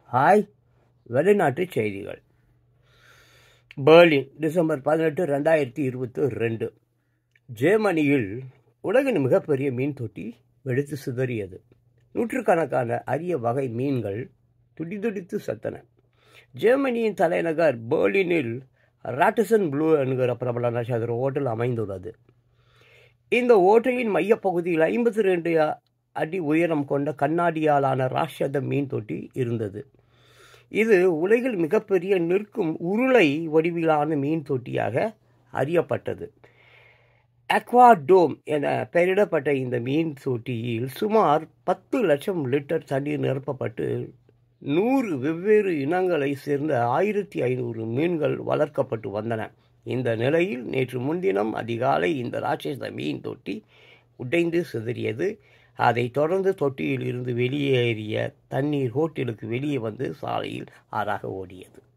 hi வெளிநாட்டு செய்திகள் Berlin December பதினெட்டு ரெண்டாயிரத்தி இருபத்தி ரெண்டு ஜெர்மனியில் உலகின் மிகப்பெரிய மீன் தொட்டி வெடித்து சிதறியது நூற்றுக்கணக்கான அரிய வகை மீன்கள் துடிதுடித்து செத்தன ஜெர்மனியின் தலைநகர் பெர்லினில் ராட்டிசன் ப்ளூ என்கிற பிரபல நட்சத்திர ஓட்டல் அமைந்துள்ளது இந்த ஓட்டையின் மையப்பகுதியில் ஐம்பத்தி ரெண்டு அடி உயரம் கொண்ட கண்ணாடியாலான ராட்சத மீன் தொட்டி இருந்தது இது உலகில் மிகப்பெரிய நிற்கும் உருளை வடிவிலான மீன் தொட்டியாக அறியப்பட்டது அக்வாடோம் என பெயரிடப்பட்ட இந்த மீன் தொட்டியில் சுமார் பத்து லட்சம் லிட்டர் தண்ணீர் நிரப்பப்பட்டு நூறு வெவ்வேறு இனங்களை சேர்ந்த ஆயிரத்தி ஐநூறு மீன்கள் வளர்க்கப்பட்டு வந்தன இந்த நிலையில் நேற்று முன்தினம் அதிகாலை இந்த ராட்சச மீன் தொட்டி உடைந்து சிதறியது அதைத் தொடர்ந்து தொட்டியில் இருந்து வெளியேறிய தண்ணீர் ஹோட்டலுக்கு வெளியே வந்து சாலையில் ஆறாக ஓடியது